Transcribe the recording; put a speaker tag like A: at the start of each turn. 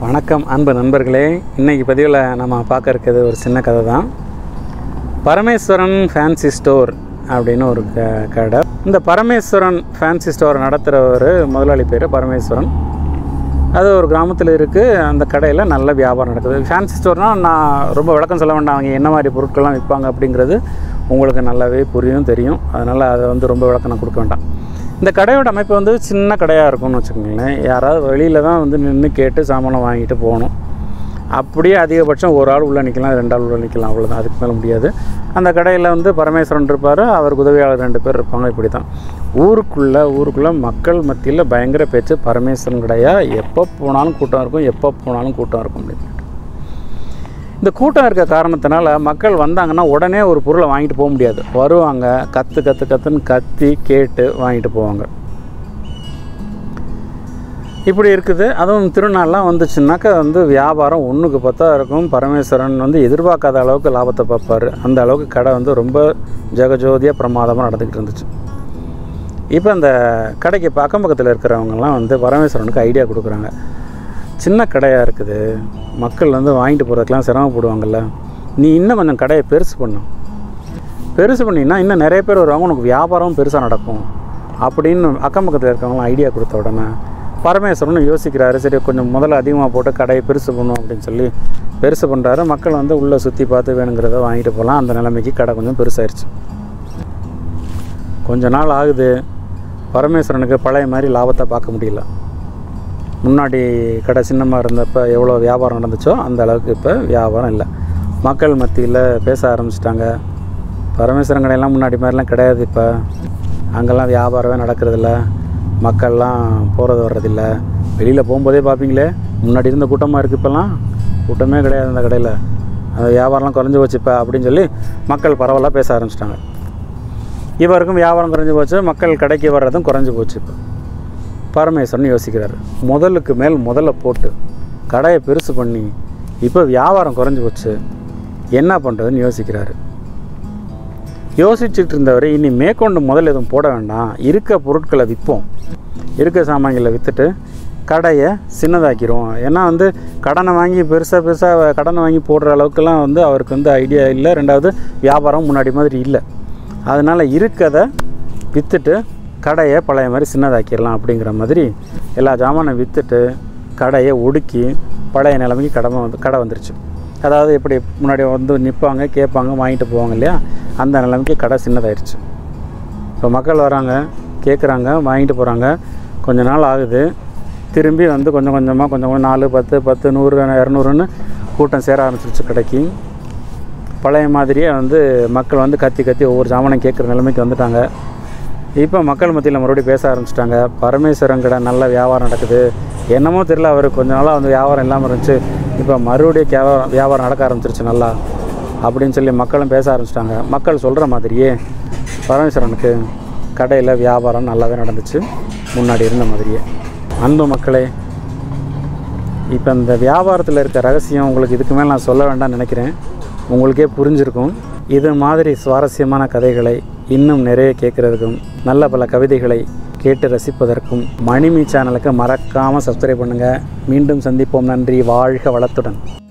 A: வணக்கம் அன்பு நண்பர்களே இன்னைக்கு பதிவில் நம்ம பார்க்க இருக்கிறது ஒரு சின்ன கதை தான் பரமேஸ்வரன் ஃபேன்சி ஸ்டோர் அப்படின்னு ஒரு க கடை இந்த பரமேஸ்வரன் ஃபேன்சி ஸ்டோர் நடத்துகிறவர் முதலாளி பேர் பரமேஸ்வரன் அது ஒரு கிராமத்தில் இருக்குது அந்த கடையில் நல்ல வியாபாரம் நடக்குது ஃபேன்சி ஸ்டோர்னால் நான் ரொம்ப விளக்கம் சொல்ல வேண்டாம் அவங்க என்ன மாதிரி பொருட்கள்லாம் விற்பாங்க அப்படிங்கிறது உங்களுக்கு நல்லாவே புரியும் தெரியும் அதனால் அதை வந்து ரொம்ப விளக்கம் நான் கொடுக்க வேண்டாம் இந்த கடையோட அமைப்பு வந்து சின்ன கடையாக இருக்கும்னு வச்சுக்கோங்களேன் யாராவது வெளியில் தான் வந்து நின்று கேட்டு சாமானை வாங்கிட்டு போகணும் அப்படியே அதிகபட்சம் ஒரு ஆள் உள்ளே நிற்கலாம் ரெண்டு ஆள் உள்ளே நிற்கலாம் அவ்வளோதான் அதுக்கு மேலே முடியாது அந்த கடையில் வந்து பரமேஸ்வரன் இருப்பார் அவருக்கு உதவியாளர் ரெண்டு பேர் இருப்பாங்க இப்படி தான் ஊருக்குள்ளே ஊருக்குள்ளே மக்கள் மத்தியில் பயங்கர பேச்சு பரமேஸ்வரன் கடையா எப்போ போனாலும் கூட்டம் இருக்கும் எப்போ போனாலும் கூட்டம் இருக்கும் அப்படின்னு இந்த கூட்டம் இருக்க காரணத்தினால மக்கள் வந்தாங்கன்னா உடனே ஒரு பொருளை வாங்கிட்டு போக முடியாது வருவாங்க கற்று கற்று கற்றுன்னு கத்தி கேட்டு வாங்கிட்டு போவாங்க இப்படி இருக்குது அதுவும் திருநாள்லாம் வந்துச்சுன்னாக்கா வந்து வியாபாரம் ஒன்றுக்கு பத்தா இருக்கும் பரமேஸ்வரன் வந்து எதிர்பார்க்காத அளவுக்கு லாபத்தை பார்ப்பார் அந்த அளவுக்கு கடை வந்து ரொம்ப ஜெகஜோதியாக பிரமாதமாக நடந்துக்கிட்டு இருந்துச்சு இப்போ அந்த கடைக்கு அக்கம் பக்கத்தில் இருக்கிறவங்கலாம் வந்து பரமேஸ்வரனுக்கு ஐடியா கொடுக்குறாங்க சின்ன கடையாக இருக்குது மக்கள் வந்து வாங்கிட்டு போகிறதுக்கெலாம் சிரமப்படுவாங்கல்ல நீ இன்னும் கொஞ்சம் கடையை பெருசு பண்ணும் பெருசு பண்ணினா இன்னும் நிறைய பேர் வருவாங்க உனக்கு வியாபாரம் பெருசாக நடக்கும் அப்படின்னு அக்கம் பக்கத்தில் இருக்கவங்களாம் ஐடியா கொடுத்த உடனே பரமேஸ்வரன் யோசிக்கிறாரு சரி கொஞ்சம் முதல்ல அதிகமாக போட்டு கடையை பெருசு பண்ணும் அப்படின்னு சொல்லி பெருசு பண்ணுறாரு மக்கள் வந்து உள்ளே சுற்றி பார்த்து வேணுங்கிறத வாங்கிட்டு போகலாம் அந்த நிலைமைக்கு கடை கொஞ்சம் பெருசாயிருச்சு கொஞ்ச நாள் ஆகுது பரமேஸ்வரனுக்கு பழைய மாதிரி லாபத்தை பார்க்க முடியல முன்னாடி கடை சின்னமாக இருந்தப்போ எவ்வளோ வியாபாரம் நடந்துச்சோ அந்த அளவுக்கு இப்போ வியாபாரம் இல்லை மக்கள் மத்தியில் பேச ஆரம்பிச்சிட்டாங்க பரமேஸ்வரன் கடையெல்லாம் முன்னாடி மாதிரிலாம் கிடையாது இப்போ அங்கெல்லாம் வியாபாரமே நடக்கிறதில்ல மக்கள்லாம் போகிறது வர்றதில்ல வெளியில் போகும்போதே பார்ப்பீங்களே முன்னாடி இருந்த கூட்டமாக இருக்குது இப்போல்லாம் கூட்டமே கிடையாது அந்த கடையில் அந்த வியாபாரம்லாம் குறைஞ்சி போச்சு இப்போ அப்படின்னு சொல்லி மக்கள் பரவலாக பேச ஆரம்பிச்சிட்டாங்க இவருக்கும் வியாபாரம் குறைஞ்சி போச்சு மக்கள் கடைக்கு வர்றதும் குறைஞ்சி போச்சு இப்போ பரமேஸ்வரன் யோசிக்கிறார் முதலுக்கு மேல் முதல்ல போட்டு கடையை பெருசு பண்ணி இப்போ வியாபாரம் குறைஞ்சி போச்சு என்ன பண்ணுறதுன்னு யோசிக்கிறாரு யோசிச்சுட்டு இருந்தவர் இனி மேற்கொண்டு முதல் எதுவும் போட வேண்டாம் இருக்க பொருட்களை விற்போம் இருக்க சாமான்களை விற்றுட்டு கடையை சின்னதாக்கிரும் ஏன்னா வந்து கடனை வாங்கி பெருசாக பெருசாக கடனை வாங்கி போடுற அளவுக்குலாம் வந்து அவருக்கு வந்து ஐடியா இல்லை ரெண்டாவது வியாபாரம் முன்னாடி மாதிரி இல்லை அதனால் இருக்கதை விற்றுட்டு கடையை பழைய மாதிரி சின்னதாக்கிடலாம் அப்படிங்கிற மாதிரி எல்லா ஜாமானை விற்றுட்டு கடையை ஒடுக்கி பழைய நிலைமைக்கு கடமை வந்து கடை வந்துருச்சு அதாவது எப்படி முன்னாடி வந்து நிற்பாங்க கேட்பாங்க வாங்கிட்டு போவாங்க இல்லையா அந்த நிலைமைக்கு கடை சின்னதாயிருச்சு இப்போ மக்கள் வராங்க கேட்குறாங்க வாங்கிட்டு போகிறாங்க கொஞ்ச நாள் ஆகுது திரும்பி வந்து கொஞ்சம் கொஞ்சமாக கொஞ்சம் கொஞ்சம் நாலு பத்து பத்து நூறு இரநூறுன்னு கூட்டம் சேர ஆரம்பிச்சிருச்சு கடைக்கு பழைய மாதிரியே வந்து மக்கள் வந்து கத்தி கத்தி ஒவ்வொரு ஜாமானையும் கேட்குற நிலைமைக்கு வந்துட்டாங்க இப்போ மக்கள் மத்தியில் மறுபடியும் பேச ஆரம்பிச்சிட்டாங்க பரமேஸ்வரன் கடை நல்ல வியாபாரம் நடக்குது என்னமோ தெரியல அவர் கொஞ்ச நாளாக வந்து வியாபாரம் இல்லாமல் இருந்துச்சு இப்போ மறுபடியும் வியாபாரம் வியாபாரம் நடக்க ஆரம்பிச்சிருச்சு நல்லா அப்படின்னு சொல்லி மக்களும் பேச ஆரம்பிச்சிட்டாங்க மக்கள் சொல்கிற மாதிரியே பரமேஸ்வரனுக்கு கடையில் வியாபாரம் நல்லாவே நடந்துச்சு முன்னாடி இருந்த மாதிரியே அன்பு மக்களே இப்போ இந்த வியாபாரத்தில் இருக்க ரகசியம் உங்களுக்கு இதுக்கு மேலே நான் சொல்ல வேண்டாம்னு நினைக்கிறேன் உங்களுக்கே புரிஞ்சிருக்கும் இது மாதிரி சுவாரஸ்யமான கதைகளை இன்னும் நிறைய கேட்குறதுக்கும் நல்ல பல கவிதைகளை கேட்டு ரசிப்பதற்கும் மணிமி சேனலுக்கு மறக்காமல் சப்ஸ்கிரைப் பண்ணுங்கள் மீண்டும் சந்திப்போம் நன்றி வாழ்க வளத்துடன்